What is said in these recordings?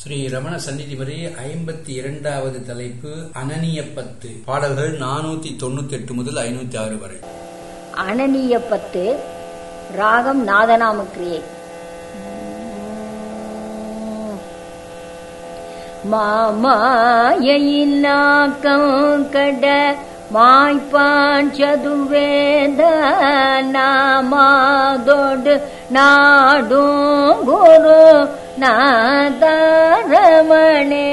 ஸ்ரீ ரமண சந்நிதி முறை ஐம்பத்தி இரண்டாவது தலைப்பு அனனிய பத்து பாடல்கள் நானூத்தி தொண்ணூத்தி எட்டு முதல் ஐநூத்தி ஆறு வரை அனனிய பத்து ராகம் நாதநாம கிரியை மாமாயினாக்கம் கட மாய்ப்பான் சதுர்வேத நாமாதோடு நாடும் குரு நாதரமணே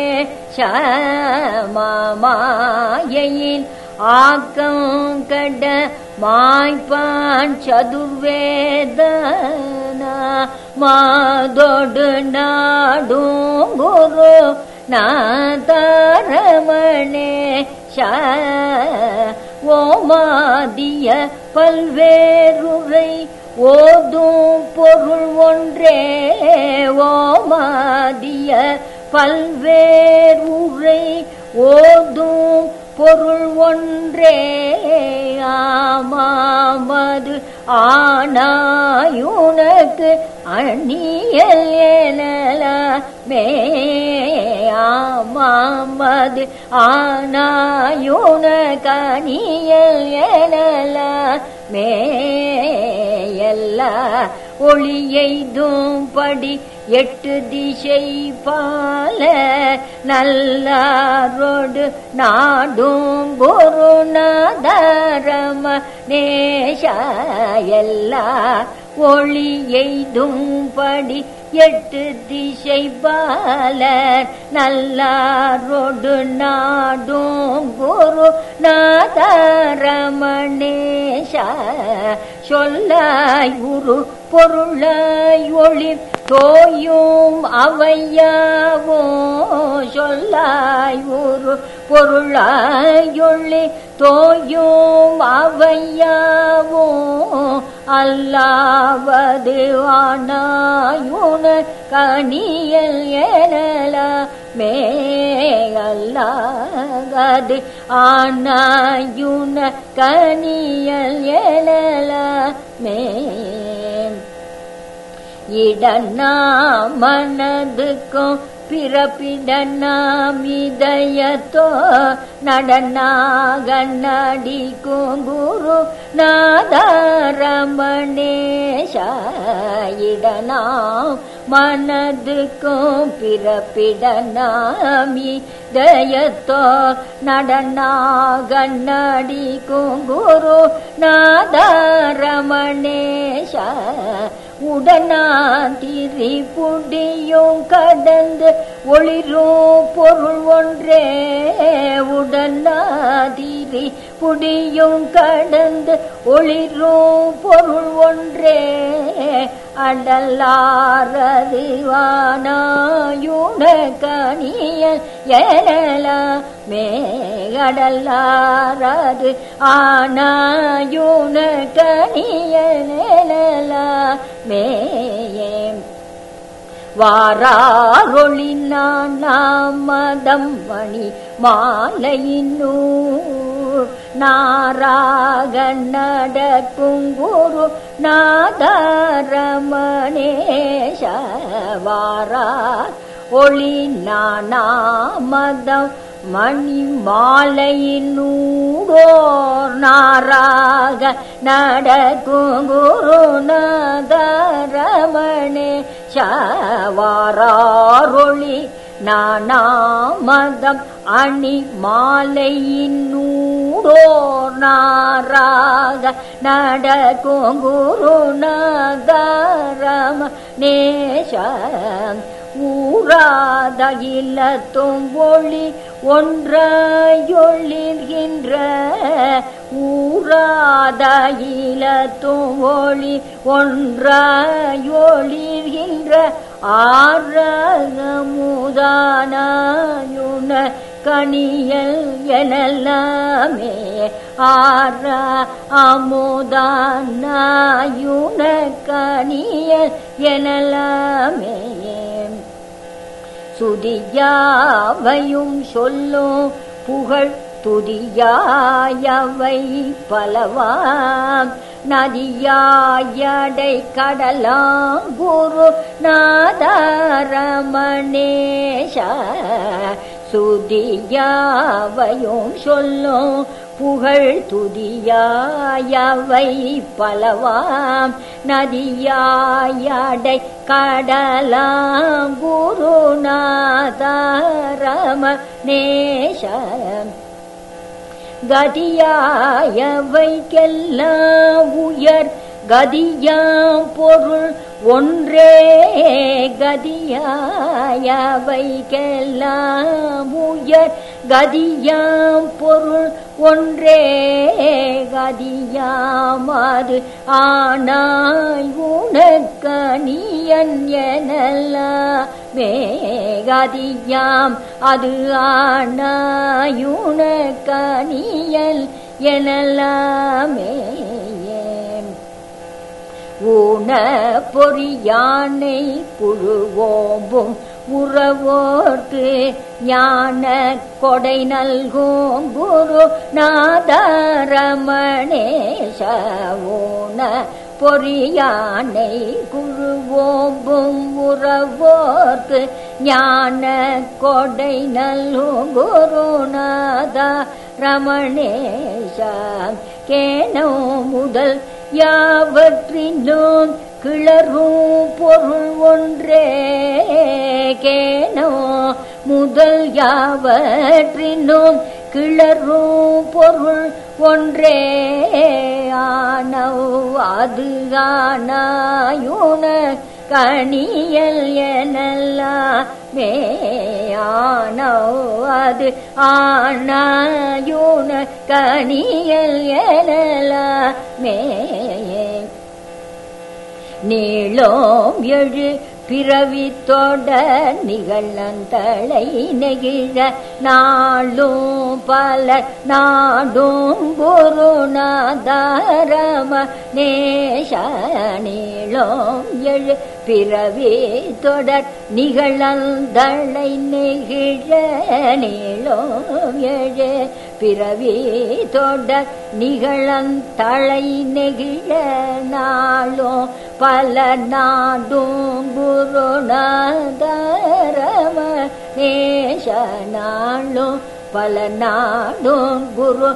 மாமாயின் ஆக்கம் கட மாய்ப்பான் சதுர்வேத மாதோடு நாடும் குரு நாதரமணே ஓமாதிய பல்வேறுரை ஓதும் பொருள் ஒன்றே ஓமாதிய பல்வேறுரை ஓதும் பொருள் ஒன்றே ஆமாமது ஆனாயுனக்கு அணியல் எனலமே ஆமாமது ஆனாயுனக்கு அணியல் எனலமே எல்லா ஒளியெய்தும் படி எட்டு திசை பால நல்லாரோடு நாடும் குருநாதரம நேஷ எல்லா ஒளி எய்தும் படி எட்டு திசை பாலர் நல்லாரோடு நாடும் குரு நாதரமணேஷ சொல்லாய் உரு பொருளாய் ஒளி தோயும் அவையாவோ சொல்லாய் உரு பொருளாய் ஒளி தோயும் அவையாவோ அல்லாவது ஆனாயுன கனியல் எனல மே அல்லாது ஆனாயுன கனியல் எனல மே இடனா மனதுக்கும் பிறப்பிடனாம் இதயத்தோ நடனாகண்ணடிக்கும் குரு நாதரமணேஷாயிடனாம் மனதுக்கும் பிறப்பிடனாம் இதயத்தோ நடனாகண்ணடிக்கும் குரு நாதரமணேஷா உடனாந்திரி புடியும் கடந்து ஒளிரும் பொருள் ஒன்றே உடனாதிரி புடியும் கடந்து ஒளிரும் பொருள் ஒன்றே அடல்லாரது வானாயுன கனியல் எனல மேகடல்லாரது ஆனாயுன கனியல் எனல மேயே வாராரொளினான் நாமதம் மணி மாலையின்னூர் நாராக நடக்கும் குரு நாதரமணேஷ வாரார் ஒளி நாமதம் மணி மாலையினூடோர் நாராக நடக்கும் குருநாதரமணே சவாரொளி நானாமதம் அணி மாலையினூடோர் நாராக நடக்கும் குருநாதரம நேசம் ஊராத இல்லத்தும் ஒளி ஒன்றையொழிகின்ற ஊராத இலத்தும் ஒளி ஒன்றையொழிகின்ற ஆரமுதானாயுன கனியல் எனலாமே ஆர அமுதானாயுன கனியல் எனலாமே சுதியாவையும் சொல்லும் புகழ் துதியாயவை பலவாம் நதியாயடை கடலாம் குரு நாதரமணேஷ சுதியாவையும் சொல்லும் புகழ் துதியாயவை பலவாம் நதியாயடை கடலாம் குருநாதரமணேஷம் கதியாயவைக்கெல்லாம் உயர் கதியாம் பொருள் ஒன்றே கதியாயவைக்கெல்லாம் உயர் கதியாம் பொருள் ஒன்றே கதியாம் அது ஆனாய் உனக்கணியன் எனலாம் மேகதியாம் அது ஆனாயுனக்கணியல் எனலாமே ஊன பொறியானை குழுவோம்பும் உறவோர்க்கு ஞான கொடை நல்கும் குரு நாதரமணேஷ ஊன பொறியானை குழுவோம்பும் உறவோர்க்கு ஞான கொடை நல்கும் குருநாத ரமணேஷ கேனோ முதல் யாவற்றிலும் கிளறும் பொருள் ஒன்றே கேனோ முதல் யாவற்றினும் கிளறும் பொருள் ஒன்றே ஆனவ் அது ஆனாயுன கணியல் எனலாம் மேயானோ அது ஆனாயுன கணியல் எனலாமே நீளோம் எழு பிறவி தொட நிகழ்ந்தளை நெகிழ நாளும் பல நாடும் குருநாதாரம நேஷ நீளோம் எழு பிறவி தொடர் நிகழ்ந்தளை நெகிழ நீளோம் எழு பிறவி தொடர் நிகழந்தளை நெகிழ நாளும் பல நாடும் குருநாதரம நேஷ நாளும் பல நாடும் குரு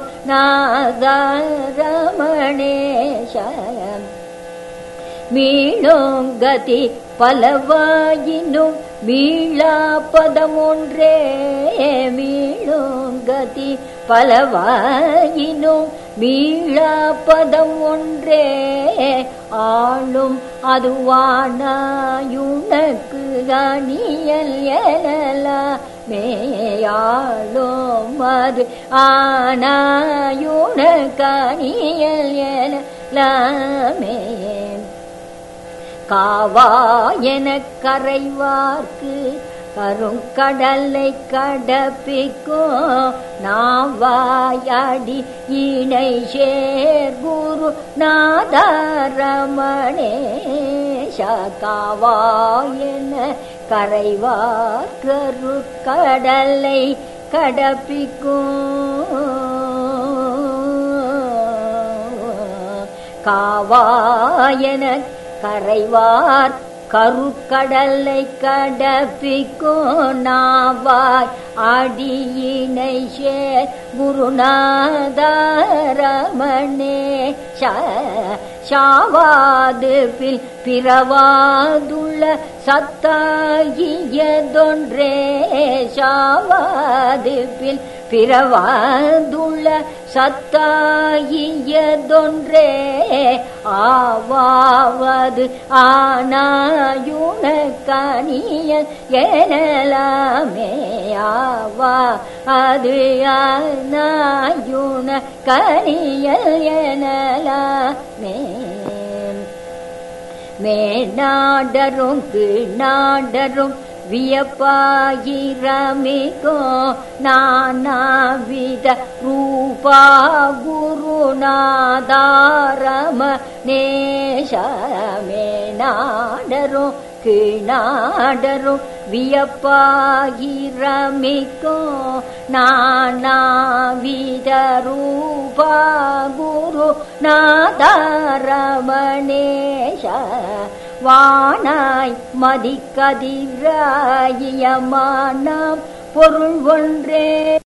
நாதரமணேஷம் மீளும் கதி பலவாயினும் மீளா பதம் ஒன்றே மீளும் கதி பலவாயினும் மீளா பதம் ஒன்றே ஆளும் அதுவானாயுனக்கு அணியல் எனலா மேயாளும் அது ஆனாயுனக்கு அணியல் எனலாமே காவா எனக் கரைவார்க்கு கருங்கடலை கடப்பிக்கும் நாவாயாடி இணை சேர் குரு நாதரமணேஷ காவாயன கரைவார் கருக்கடலை கடப்பிக்கும் காவாயன கரைவார் கருக்கடலை கடப்பிக்கும் நாவாய் அடியினை சேர் குருநாதரமணே ஷாவாது பில் பிறவாதுள்ள சத்தாகியதொன்றே ஷாவாது பில் பிறவாதுள்ள சத்தாகியதொன்றே ஆவாவது ஆனாயுன கனிய எனலாமே ஆவா அது ஆனாயுன கனியல் எனலாமே மேநாடரும் கீழ்நாடரும் வியப்பாயிரமிகோ நானாவித ரூபா குருநாதாரம நேஷமே நாடரும் விளக்கு நாடரும் வியப்பாகிரமிக்கோ நானாவித ரூபா குரு நாதாரமணேஷ வானாய் மதிக்கதிராயியமானாம் பொருள் ஒன்றே